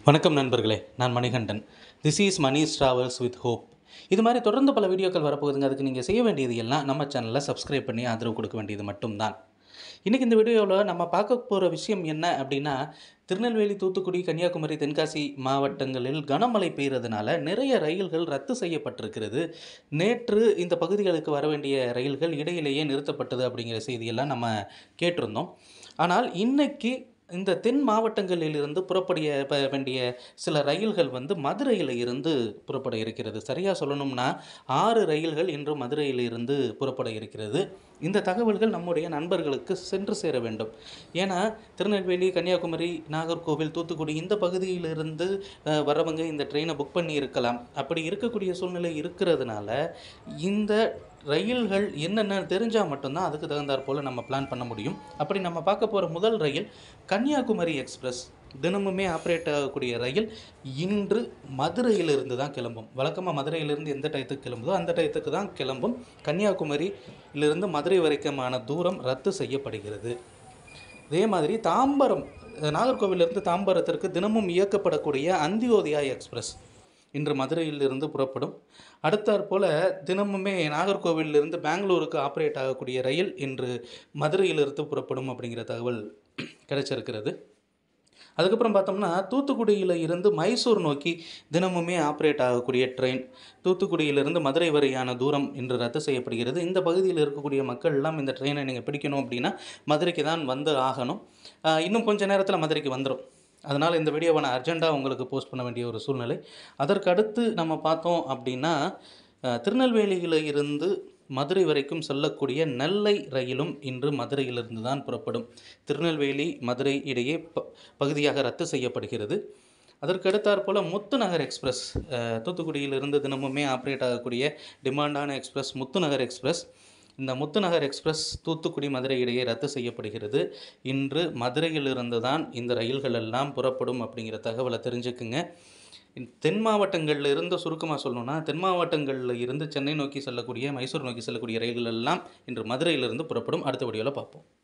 வணக்கம் நண்பர்களே நான் Manikandan this is Mani's travels with hope இது மாதிரி தொடர்ந்து பல வீடியோக்கள் வரப்போகுதுங்க அதுக்கு நீங்கள் செய்ய வேண்டியது எல்லாம் நம்ம சேனலில் சப்ஸ்கிரைப் பண்ணி ஆதரவு கொடுக்க வேண்டியது மட்டும்தான் இன்றைக்கி இந்த வீடியோவில் நம்ம பார்க்க போகிற விஷயம் என்ன அப்படின்னா திருநெல்வேலி தூத்துக்குடி கன்னியாகுமரி தென்காசி மாவட்டங்களில் கனமழை பெய்கிறதுனால நிறைய ரயில்கள் ரத்து செய்யப்பட்டிருக்கிறது நேற்று இந்த பகுதிகளுக்கு வர வேண்டிய ரயில்கள் இடையிலேயே நிறுத்தப்பட்டது அப்படிங்கிற செய்தியெல்லாம் நம்ம கேட்டிருந்தோம் ஆனால் இன்னைக்கு இந்த தென் மாவட்டங்களிலிருந்து புறப்படிய ப வேண்டிய சில ரயில்கள் வந்து மதுரையில் இருந்து புறப்பட இருக்கிறது சரியாக சொல்லணும்னா ஆறு ரயில்கள் இன்று மதுரையில் இருந்து புறப்பட இருக்கிறது இந்த தகவல்கள் நம்முடைய நண்பர்களுக்கு சென்று சேர வேண்டும் ஏன்னா திருநெல்வேலி கன்னியாகுமரி நாகர்கோவில் தூத்துக்குடி இந்த பகுதியிலிருந்து அஹ், வர்றவங்க இந்த ட்ரெயினை புக் பண்ணி இருக்கலாம் அப்படி இருக்கக்கூடிய சூழ்நிலை இருக்கிறதுனால இந்த ரயில்கள் என்னென்ன தெரிஞ்சால் மட்டும்தான் அதுக்கு தகுந்தாற் போல் நம்ம பிளான் பண்ண முடியும் அப்படி நம்ம பார்க்க போகிற முதல் ரயில் கன்னியாகுமரி எக்ஸ்பிரஸ் தினமுமே ஆப்ரேட் ஆகக்கூடிய ரயில் இன்று மதுரையிலிருந்து தான் கிளம்பும் வழக்கமாக மதுரையிலிருந்து எந்த டயத்துக்கு கிளம்புதோ அந்த டயத்துக்கு தான் கிளம்பும் கன்னியாகுமரியிலிருந்து மதுரை வரைக்குமான தூரம் ரத்து செய்யப்படுகிறது அதே மாதிரி தாம்பரம் அஹ், நாகர்கோவிலிருந்து தாம்பரத்திற்கு தினமும் இயக்கப்படக்கூடிய அந்தியோதயா எக்ஸ்பிரஸ் இன்று மதுரையிலிருந்து புறப்படும் அடுத்தாற் போல் தினமுமே நாகர்கோவிலிருந்து பெங்களூருக்கு ஆப்ரேட் ஆகக்கூடிய ரயில் இன்று மதுரையிலிருந்து புறப்படும் அப்படிங்கிற தகவல் கிடைச்சிருக்கிறது அதுக்கப்புறம் பார்த்தோம்னா தூத்துக்குடியில் இருந்து மைசூர் நோக்கி தினமுமே ஆப்ரேட் ஆகக்கூடிய ட்ரெயின் தூத்துக்குடியிலிருந்து மதுரை வரையான தூரம் இன்று ரத்து செய்யப்படுகிறது இந்த பகுதியில் இருக்கக்கூடிய மக்கள் எல்லாம் இந்த ட்ரெயினை நீங்கள் பிடிக்கணும் அப்படின்னா மதுரைக்கு தான் வந்து ஆகணும் ஆஹ் இன்னும் கொஞ்ச நேரத்தில் மதுரைக்கு வந்துடும் அதனால் இந்த வீடியோவை நான் அர்ஜெண்ட்டாக உங்களுக்கு போஸ்ட் பண்ண வேண்டிய ஒரு சூழ்நிலை அதற்கு அடுத்து நம்ம பார்த்தோம் அப்படின்னா ஆஹ் திருநெல்வேலியில் இருந்து மதுரை வரைக்கும் செல்லக்கூடிய நெல்லை ரயிலும் இன்று மதுரையிலிருந்து தான் புறப்படும் திருநெல்வேலி மதுரை இடையே ப பகுதியாக ரத்து செய்யப்படுகிறது அதற்கு அடுத்தாற் போல் முத்துநகர் எக்ஸ்பிரஸ் அஹ், தூத்துக்குடியிலிருந்து தினமுமே ஆப்ரேட் ஆகக்கூடிய டிமாண்டான எக்ஸ்பிரஸ் முத்துநகர் எக்ஸ்பிரஸ் இந்த முத்துநகர் எக்ஸ்பிரஸ் தூத்துக்குடி மதுரை இடையே ரத்து செய்யப்படுகிறது இன்று மதுரையிலிருந்து தான் இந்த ரயில்கள் எல்லாம் புறப்படும் அப்படிங்கிற தகவலை தெரிஞ்சுக்குங்க இந்த தென் மாவட்டங்களில் இருந்து சுருக்கமாக சொல்லணும்னா தென் மாவட்டங்களில் இருந்து சென்னை நோக்கி செல்லக்கூடிய மைசூர் நோக்கி செல்லக்கூடிய ரயில்கள் எல்லாம் இன்று மதுரையிலிருந்து புறப்படும் அடுத்த வீடியோவில் பார்ப்போம்